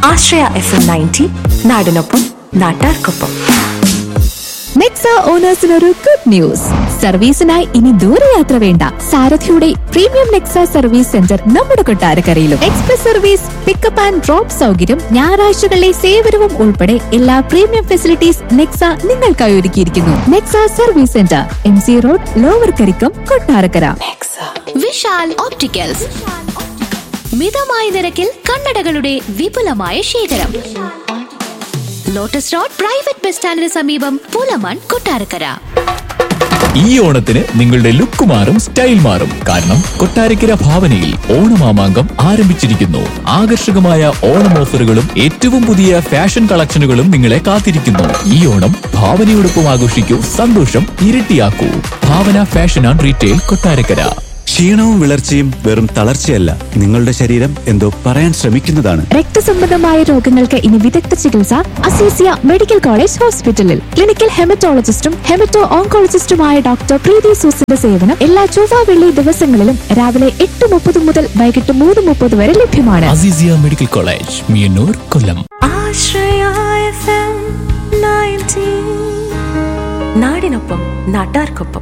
ആശ്രയ F M ninety നാടിനൊപ്പം നാട്ടാർക്കൊപ്പം നെക്സ ഓണേഴ്സിന് ഒരു ഗുഡ് ന്യൂസ് സർവീസിനായി ഇനി ദൂരയാത്ര വേണ്ട സാരഥിയുടെ പ്രീമിയം നെക്സ സർവീസ് സെന്റർ നമ്മുടെ കൊട്ടാരക്കരയിലും express service pickup and drop സൗകര്യം ഞായറാഴ്ചകളിലെ സേവനവും ഉൾപ്പെടെ എല്ലാ പ്രീമിയം ഫെസിലിറ്റീസ് നെക്സ നിങ്ങൾക്കായി ഒരുക്കിയിരിക്കുന്നു Nexa service centre M C road lower Karikkam Kottarakkara Vishal opticals മിതമായ നിരക്കിൽ കണ്ണടകളുടെ വിപുലമായ ശേഖരം ലോട്ടസ് റോഡ് പ്രൈവറ്റ് ബസ് സ്റ്റാൻഡിന് സമീപം പൂലമാൻ കൊട്ടാരക്കര ഈ ഓണത്തിന് നിങ്ങളുടെ ലുക്ക് മാറും സ്റ്റൈൽ മാറും കാരണം കൊട്ടാരക്കര ഭാവനയിൽ ഓണമാമാങ്കം ആരംഭിച്ചിരിക്കുന്നു ആകർഷകമായ ഓണം ഓഫറുകളും ഏറ്റവും പുതിയ ഫാഷൻ കളക്ഷനുകളും നിങ്ങളെ കാത്തിരിക്കുന്നു ഈ ഓണം ഭാവനയോടൊപ്പം ആഘോഷിക്കൂ സന്തോഷം ഇരട്ടിയാക്കൂ Bhavana fashion and retail Kottarakkara ക്ഷീണവും വിളർച്ചയും വെറും തളർച്ചയല്ല നിങ്ങളുടെ ശരീരം എന്തോ പറയാൻ ശ്രമിക്കുന്നതാണ് രക്തസംബന്ധമായ രോഗങ്ങൾക്ക് ഇനി വിദഗ്ധ ചികിത്സ അസീസിയ മെഡിക്കൽ കോളേജ് ഹോസ്പിറ്റലിൽ ക്ലിനിക്കൽ ഹെമറ്റോളജിസ്റ്റും ഹെമറ്റോ ഓങ്കോളജിസ്റ്റുമായ ഡോക്ടർ പ്രീതി സൂസിന്റെ സേവനം എല്ലാ ചൊവ്വ വെള്ളി ദിവസങ്ങളിലും രാവിലെ എട്ട് മുപ്പത് മുതൽ വൈകിട്ട് മൂന്ന് മുപ്പത് വരെ ലഭ്യമാണ് Azeezia medical college Meeyannoor Kollam Ashraya F M ninety നാടിനൊപ്പം നാട്ടാർക്കൊപ്പം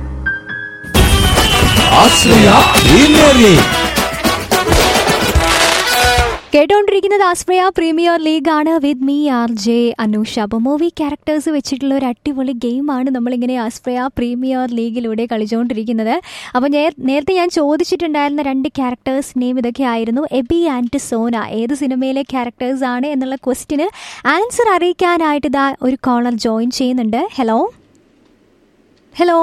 കേട്ടോണ്ടിരിക്കുന്നത് ആസ്പ്രയ പ്രീമിയർ ലീഗ് ആണ് with me R J Anusha അപ്പോൾ മൂവി ക്യാരക്ടേഴ്സ് വെച്ചിട്ടുള്ള ഒരു അടിപൊളി ഗെയിമാണ് നമ്മളിങ്ങനെ ആസ്പ്രയ പ്രീമിയർ ലീഗിലൂടെ കളിച്ചുകൊണ്ടിരിക്കുന്നത് അപ്പോൾ നേരത്തെ ഞാൻ ചോദിച്ചിട്ടുണ്ടായിരുന്ന രണ്ട് ക്യാരക്ടേഴ്സ് നെയിം ഇതൊക്കെ ആയിരുന്നു എബി ആൻഡ് സോന ഏത് സിനിമയിലെ ക്യാരക്ടേഴ്സ് ആണ് എന്നുള്ള ക്വസ്റ്റിന് ആൻസർ അറിയിക്കാനായിട്ട് ഇതാ ഒരു കോളർ ജോയിൻ ചെയ്യുന്നുണ്ട് hello hello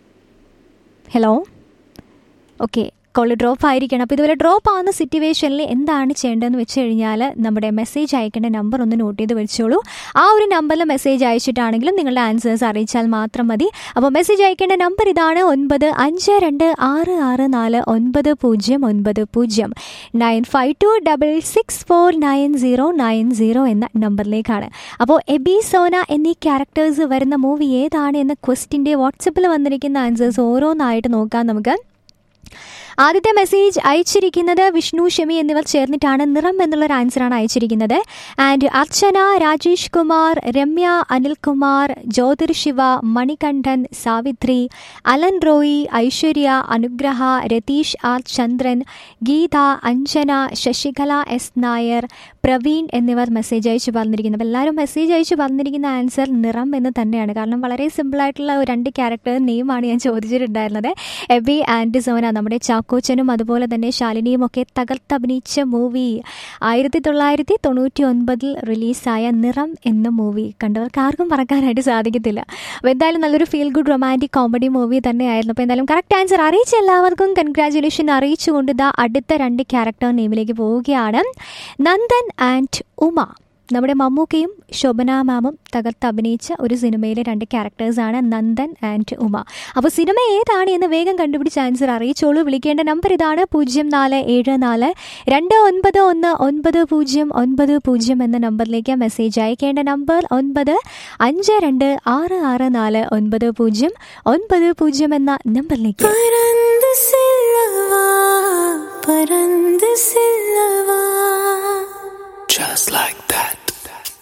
hello okay call drop ആയിരിക്കണം അപ്പോൾ ഇതുപോലെ ഡ്രോപ്പ് ആവുന്ന സിറ്റുവേഷനിൽ എന്താണ് ചെയ്യേണ്ടതെന്ന് വെച്ച് കഴിഞ്ഞാൽ നമ്മുടെ മെസ്സേജ് അയക്കേണ്ട നമ്പർ ഒന്ന് നോട്ട് ചെയ്ത് വെച്ചോളൂ ആ ഒരു നമ്പറിൽ മെസ്സേജ് അയച്ചിട്ടാണെങ്കിലും നിങ്ങളുടെ ആൻസേഴ്സ് അറിയിച്ചാൽ മാത്രം മതി അപ്പോൾ മെസ്സേജ് അയക്കേണ്ട നമ്പർ ഇതാണ് ഒൻപത് അഞ്ച് രണ്ട് ആറ് ആറ് നാല് ഒൻപത് പൂജ്യം ഒൻപത് പൂജ്യം nine five two double six four nine zero nine zero എന്ന നമ്പറിലേക്കാണ് അപ്പോൾ എബി സോന എന്നീ ക്യാരക്ടേഴ്സ് വരുന്ന മൂവി ഏതാണ് എന്ന ക്വസ്റ്റിൻ്റെ വാട്സപ്പിൽ വന്നിരിക്കുന്ന ആൻസേഴ്സ് ഓരോന്നായിട്ട് നോക്കാം നമുക്ക് ആദ്യത്തെ മെസ്സേജ് അയച്ചിരിക്കുന്നത് വിഷ്ണു ഷെമി എന്നിവർ ചേർന്നിട്ടാണ് നിറം എന്നുള്ളൊരു ആൻസറാണ് അയച്ചിരിക്കുന്നത് and Archana Rajesh Kumar Ramya Anilkumar Jyothir Shiva Manikandan Savithri Alan Roy Aishwarya Anugraha Ratheesh R Chandran Geetha Anjana Sasikala S Nair Praveen എന്നിവർ മെസ്സേജ് അയച്ചു പറഞ്ഞിരിക്കുന്നത് അപ്പോൾ എല്ലാവരും മെസ്സേജ് അയച്ചു പറഞ്ഞിരിക്കുന്ന ആൻസർ നിറം എന്ന് തന്നെയാണ് കാരണം വളരെ സിമ്പിളായിട്ടുള്ള ഒരു രണ്ട് ക്യാരക്ടർ നെയിമാണ് ഞാൻ ചോദിച്ചിട്ടുണ്ടായിരുന്നത് എബി ആൻഡ് സോന നമ്മുടെ ചാക്കോച്ചനും അതുപോലെ തന്നെ ശാലിനിയും ഒക്കെ തകർത്തഭിനയിച്ച മൂവി ആയിരത്തി തൊള്ളായിരത്തി തൊണ്ണൂറ്റി ഒൻപതിൽ റിലീസായ നിറം എന്ന മൂവി കണ്ടവർക്ക് ആർക്കും പറക്കാനായിട്ട് സാധിക്കത്തില്ല അപ്പോൾ എന്തായാലും നല്ലൊരു feel good romantic comedy movie തന്നെയായിരുന്നു അപ്പോൾ എന്തായാലും കറക്റ്റ് ആൻസർ അറിയിച്ച എല്ലാവർക്കും കൺഗ്രാജുലേഷൻ അറിയിച്ചുകൊണ്ട് ഇതാ അടുത്ത രണ്ട് ക്യാരക്ടർ നെയിമിലേക്ക് പോവുകയാണ് നന്ദൻ ആൻഡ് ഉമ നമ്മുടെ മമ്മൂക്കയും ശോഭന മാമും തകർത്ത് അഭിനയിച്ച ഒരു സിനിമയിലെ രണ്ട് ക്യാരക്ടേഴ്സാണ് നന്ദൻ ആൻഡ് ഉമ അപ്പോൾ സിനിമ ഏതാണ് എന്ന് വേഗം കണ്ടുപിടിച്ച് ആൻസർ അറിയിച്ചോളൂ വിളിക്കേണ്ട നമ്പർ ഇതാണ് പൂജ്യം നാല് ഏഴ് നാല് രണ്ട് ഒൻപത് ഒന്ന് ഒൻപത് പൂജ്യം ഒൻപത് പൂജ്യം എന്ന നമ്പറിലേക്ക് മെസ്സേജ് അയക്കേണ്ട നമ്പർ ഒൻപത് അഞ്ച് രണ്ട് ആറ് ആറ് നാല് ഒൻപത് പൂജ്യം ഒൻപത് പൂജ്യം എന്ന നമ്പറിലേക്ക് പരന്ത് സില്ലവാ പരന്ത് സില്ലവാ Just like that.